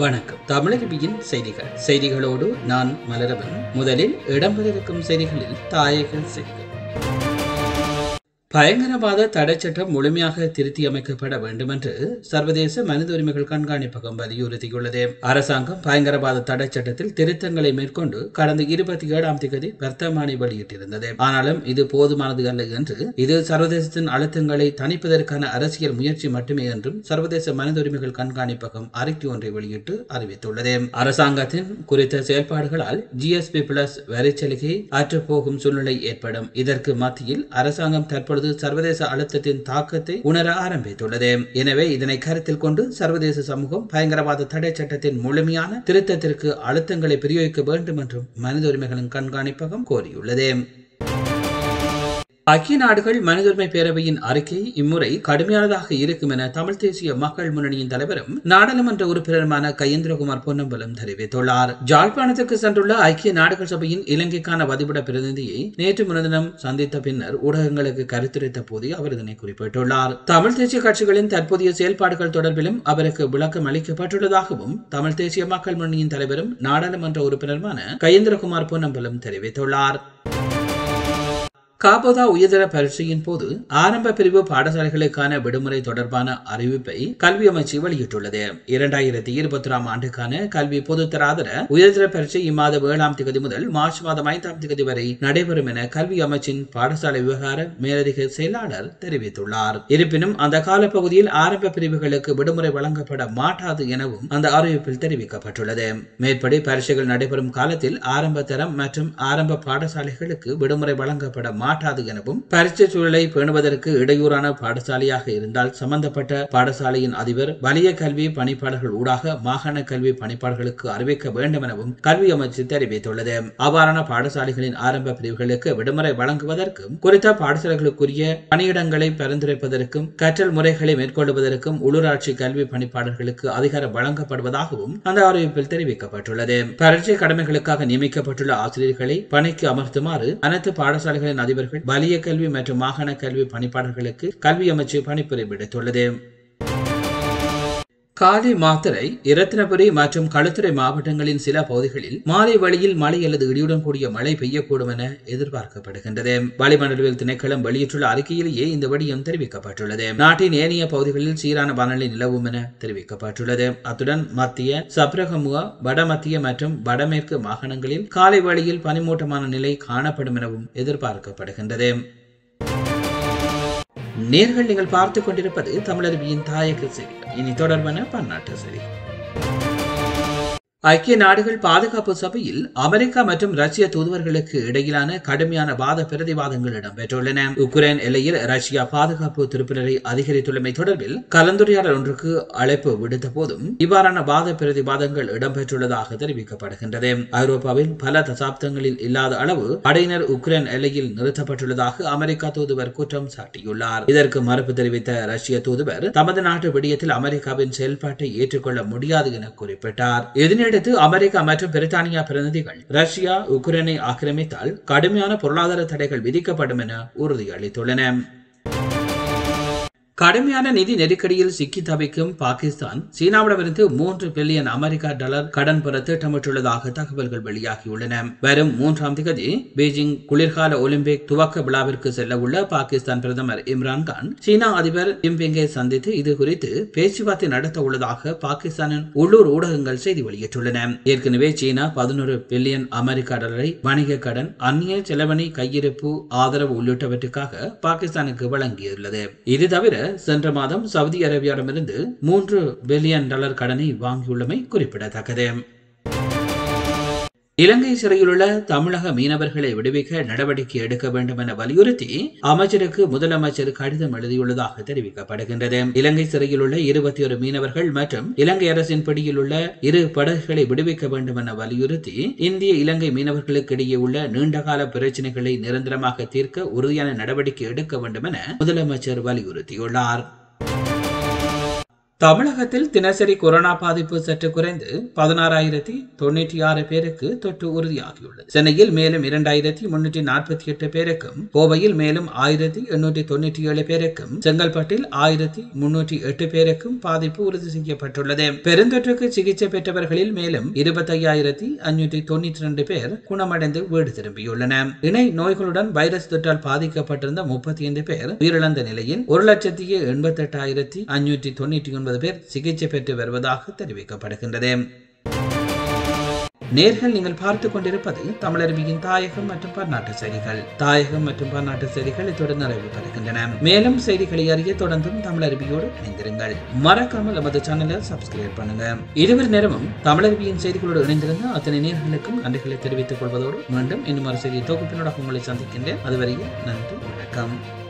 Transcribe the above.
வணக்கம் தமிழருவியின் செய்திகள் செய்திகளோடு நான் மலரவன் முதலில் இடம்பெறிருக்கும் செய்திகளில் தாயக செய்திகள் பயங்கரவாத தடைச்சட்டம் முழுமையாக திருத்தி அமைக்கப்பட வேண்டும் என்று சர்வதேச மனித உரிமைகள் கண்காணிப்பகம் வலியுறுத்தியுள்ளது அரசாங்கம் பயங்கரவாத தடைச்சட்டத்தில் திருத்தங்களை மேற்கொண்டு கடந்த இருபத்தி ஏழாம் தேதி வர்த்தமானி வெளியிட்டிருந்தது ஆனாலும் இது போதுமானது அல்ல என்று இது சர்வதேசத்தின் அழுத்தங்களை தணிப்பதற்கான அரசியல் முயற்சி மட்டுமே என்றும் சர்வதேச மனித உரிமைகள் கண்காணிப்பகம் அறிக்கை ஒன்றை வெளியிட்டு அறிவித்துள்ளது அரசாங்கத்தின் குறித்த செயல்பாடுகளால் ஜிஎஸ்பி பிளஸ் வரிச்சலுகை அற்றுப்போகும் சூழ்நிலை ஏற்படும் இதற்கு மத்தியில் அரசாங்கம் தற்பொழுது சர்வதேச அழுத்தத்தின் தாக்கத்தை உணர ஆரம்பித்துள்ளது எனவே இதனை கருத்தில் கொண்டு சர்வதேச சமூகம் பயங்கரவாத தடை சட்டத்தின் முழுமையான திருத்தத்திற்கு அழுத்தங்களை பிரயோகிக்க வேண்டும் என்றும் மனித உரிமைகளின் கண்காணிப்பகம் கோரியுள்ளது ஐக்கிய நாடுகள் மனித உரிமை பேரவையின் அறிக்கை இம்முறை கடுமையானதாக இருக்கும் என தமிழ் தேசிய மக்கள் முன்னணியின் தலைவரும் நாடாளுமன்ற உறுப்பினருமான கயேந்திரகுமார் பொன்னம்பலம் தெரிவித்துள்ளார் ஜாழ்ப்பாணத்திற்கு சென்றுள்ள ஐக்கிய நாடுகள் சபையின் இலங்கைக்கான வதிவிட பிரதிநிதியை நேற்று முன்தினம் சந்தித்த பின்னர் ஊடகங்களுக்கு கருத்துரைத்த போது அவர் இதனை குறிப்பிட்டுள்ளார் தமிழ் தேசிய கட்சிகளின் தற்போதைய செயல்பாடுகள் தொடர்பிலும் அவருக்கு விளக்கம் அளிக்கப்பட்டுள்ளதாகவும் தமிழ் தேசிய மக்கள் முன்னணியின் தலைவரும் நாடாளுமன்ற உறுப்பினருமான கயேந்திரகுமார் பொன்னம்பலம் தெரிவித்துள்ளார் காபோதா உயர்தர பரீட்சையின் போது ஆரம்ப பிரிவு பாடசாலைகளுக்கான விடுமுறை தொடர்பான அறிவிப்பை கல்வி அமைச்சு வெளியிட்டுள்ளது இரண்டாயிரத்தி இருபத்தி ஒராம் ஆண்டுக்கான கல்வி பொதுத்தராதர உயர்தர பரீட்சை இம்மாத ஏழாம் தேதி முதல் மார்ச் மாதம் ஐந்தாம் தேதி வரை நடைபெறும் என கல்வி அமைச்சின் பாடசாலை விவகார மேலதிக செயலாளர் தெரிவித்துள்ளார் இருப்பினும் அந்த காலப்பகுதியில் ஆரம்ப பிரிவுகளுக்கு விடுமுறை வழங்கப்பட மாட்டாது எனவும் அந்த அறிவிப்பில் தெரிவிக்கப்பட்டுள்ளது மேற்படி பரீட்சைகள் நடைபெறும் காலத்தில் ஆரம்ப தரம் மற்றும் ஆரம்ப பாடசாலைகளுக்கு விடுமுறை வழங்கப்பட மாட்டாது எனவும் பரீட்சை சூழலை பேணுவதற்கு இடையூறான பாடசாலையாக இருந்தால் சம்பந்தப்பட்ட பாடசாலையின் அதிபர் வலிய கல்வி பணிப்பாளர்கள் ஊடாக மாகாண கல்வி பணிப்பாளர்களுக்கு அறிவிக்க வேண்டும் எனவும் கல்வி அமைச்சு தெரிவித்துள்ளது அவ்வாறான பாடசாலைகளின் ஆரம்ப பிரிவுகளுக்கு விடுமுறை வழங்குவதற்கும் குறித்த பாடசாலைகளுக்குரிய பணியிடங்களை பரிந்துரைப்பதற்கும் கற்றல் முறைகளை மேற்கொள்வதற்கும் உள்ளூராட்சி கல்வி பணிப்பாளர்களுக்கு அதிகாரம் வழங்கப்படுவதாகவும் அந்த அறிவிப்பில் தெரிவிக்கப்பட்டுள்ளது பரீட்சை கடமைகளுக்காக நியமிக்கப்பட்டுள்ள ஆசிரியர்களை பணிக்கு அமர்த்துமாறு அனைத்து பாடசாலைகளின் அதிபர்கள் வலிய கல்வி மற்றும் மாகாண கல்வி பணிப்பாளர்களுக்கு கல்வி அமைச்சு பணிப்புரை விடுத்துள்ளது காலி மாத்திரை இரத்தினபுரி மற்றும் களுத்துறை மாவட்டங்களின் சில பகுதிகளில் மாலை வழியில் மழை அல்லது இடியுடன் கூடிய மழை பெய்யக்கூடும் என எதிர்பார்க்கப்படுகின்றது வளிமண்டலவியல் திணைக்களம் வெளியிட்டுள்ள அறிக்கையிலேயே இந்த விடயம் தெரிவிக்கப்பட்டுள்ளது நாட்டின் ஏனைய பகுதிகளில் சீரான வானிலை நிலவும் என தெரிவிக்கப்பட்டுள்ளது அத்துடன் மத்திய சப்ரகமுவா வடமத்திய மற்றும் வடமேற்கு மாகாணங்களில் காலை வழியில் பனிமூட்டமான நிலை காணப்படும் எனவும் எதிர்பார்க்கப்படுகின்றது நேர்கள் நீங்கள் பார்த்துக் கொண்டிருப்பது தமிழருவியின் தாயக செய்திகள் இனி தொடர்பான பன்னாட்டு செய்திகள் ஐக்கிய நாடுகள் பாதுகாப்பு சபையில் அமெரிக்கா மற்றும் ரஷ்ய தூதுவர்களுக்கு இடையிலான கடுமையான வாத பிரதிவாதங்கள் இடம்பெற்றுள்ளன உக்ரைன் எல்லையில் ரஷ்யா பாதுகாப்பு திருப்பினரை அதிகரித்துள்ளமை தொடர்பில் கலந்துரையாடல் ஒன்றுக்கு அழைப்பு விடுத்த போதும் இவ்வாறான வாத பிரதிவாதங்கள் இடம்பெற்றுள்ளதாக தெரிவிக்கப்படுகின்றது ஐரோப்பாவில் பல தசாப்தங்களில் இல்லாத அளவு படையினர் உக்ரைன் எல்லையில் நிறுத்தப்பட்டுள்ளதாக அமெரிக்கா தூதுவர் குற்றம் சாட்டியுள்ளார் இதற்கு மறுப்பு தெரிவித்த ரஷ்ய தூதுவர் தமது நாட்டு விடயத்தில் அமெரிக்காவின் செயல்பாட்டை ஏற்றுக்கொள்ள முடியாது என குறிப்பிட்டார் இதனை இதனையடுத்து அமெரிக்கா மற்றும் பிரித்தானியா பிரதிநிதிகள் ரஷ்யா உக்ரைனை ஆக்கிரமித்தால் கடுமையான பொருளாதார தடைகள் விதிக்கப்படும் என உறுதியளித்துள்ளன கடுமையான நிதி நெருக்கடியில் சிக்கி தவிக்கும் பாகிஸ்தான் சீனாவிடமிருந்து மூன்று பில்லியன் அமெரிக்கா டாலர் கடன் பெற திட்டமிட்டுள்ளதாக தகவல்கள் வெளியாகியுள்ளன வரும் மூன்றாம் திகதி பீஜிங் குளிர்கால ஒலிம்பிக் துவக்க விழாவிற்கு செல்ல உள்ள பாகிஸ்தான் பிரதமர் இம்ரான்கான் சீனா அதிபர் ஜின்பிங்கை சந்தித்து இது குறித்து பேச்சுவார்த்தை நடத்த உள்ளதாக பாகிஸ்தானின் உள்ளூர் ஊடகங்கள் செய்தி வெளியிட்டுள்ளன ஏற்கனவே சீனா பதினோரு பில்லியன் அமெரிக்கா டாலரை வணிக கடன் அந்நிய செலவணி கையிருப்பு ஆதரவு உள்ளிட்டவற்றுக்காக பாகிஸ்தானுக்கு வழங்கியுள்ளது இது தவிர சென்ற மாதம் சவுதி அரேபியாவிடமிருந்து மூன்று பில்லியன் டாலர் கடனை வாங்கியுள்ளமை குறிப்பிடத்தக்கது இலங்கை சிறையிலுள்ள தமிழக மீனவர்களை விடுவிக்க நடவடிக்கை எடுக்க வேண்டும் என வலியுறுத்தி அமைச்சருக்கு முதலமைச்சர் கடிதம் எழுதியுள்ளதாக தெரிவிக்கப்படுகின்றது இலங்கை சிறையிலுள்ள இருபத்தி ஒரு மீனவர்கள் மற்றும் இலங்கை அரசின் பிடியில் உள்ள இரு படகுகளை விடுவிக்க வேண்டும் என வலியுறுத்தி இந்திய இலங்கை மீனவர்களுக்கு இடையே உள்ள நீண்டகால பிரச்சினைகளை நிரந்தரமாக தீர்க்க உறுதியான நடவடிக்கை எடுக்க வேண்டும் என முதலமைச்சர் வலியுறுத்தியுள்ளார் தமிழகத்தில் தினசரி கொரோனா பாதிப்பு சற்று குறைந்து பதினாறாயிரத்தி தொண்ணூற்றி ஆறு பேருக்கு தொற்று உறுதியாகியுள்ளது சென்னையில் மேலும் இரண்டாயிரத்தி முன்னூற்றி நாற்பத்தி எட்டு பேருக்கும் கோவையில் மேலும் ஆயிரத்தி எண்ணூற்றி தொண்ணூற்றி ஏழு பேருக்கும் செங்கல்பட்டில் ஆயிரத்தி முன்னூற்றி எட்டு பேருக்கும் பாதிப்பு உறுதி செய்யப்பட்டுள்ளது பெருந்தொற்றுக்கு சிகிச்சை பெற்றவர்களில் மேலும் இருபத்தையாயிரத்தி அஞ்சூற்றி தொண்ணூற்றி ரெண்டு பேர் குணமடைந்து வீடு திரும்பியுள்ளனர் இணை நோய்களுடன் வைரஸ் தொற்றால் பாதிக்கப்பட்டிருந்த முப்பத்தி ஐந்து பேர் உயிரிழந்த நிலையில் ஒரு லட்சத்தி எண்பத்தி எட்டாயிரத்தி அஞ்சூற்றி தொண்ணூற்றி ஒன்பது பேர் சிகிச்சை பெற்று வருவதாக தெரிவிக்கப்படுகின்றது நேர்கள் நீங்கள் பார்த்து கொண்டிருப்பது தமிழருவியின் தாயகம் மற்றும் பன்னாட்டு செய்திகள் தாயகம் மற்றும் பன்னாட்டு செய்திகள் இத்துடன் நிறைவு பெறுகின்றன மேலும் செய்திகளை அறிய தொடர்ந்தும் தமிழருவியோடு இணைந்திருங்கள் மறக்காமல் நமது சேனலை சப்ஸ்கிரைப் பண்ணுங்க இதுவரை நேரமும் தமிழருவியின் செய்திகளோடு இணைந்திருந்த அத்தனை நேர்களுக்கும் நன்றிகளை தெரிவித்துக் கொள்வதோடு மீண்டும் இன்னும் ஒரு செய்தி தொகுப்பினோட உங்களை சந்திக்கின்றேன் அதுவரையில் நன்றி வணக்கம்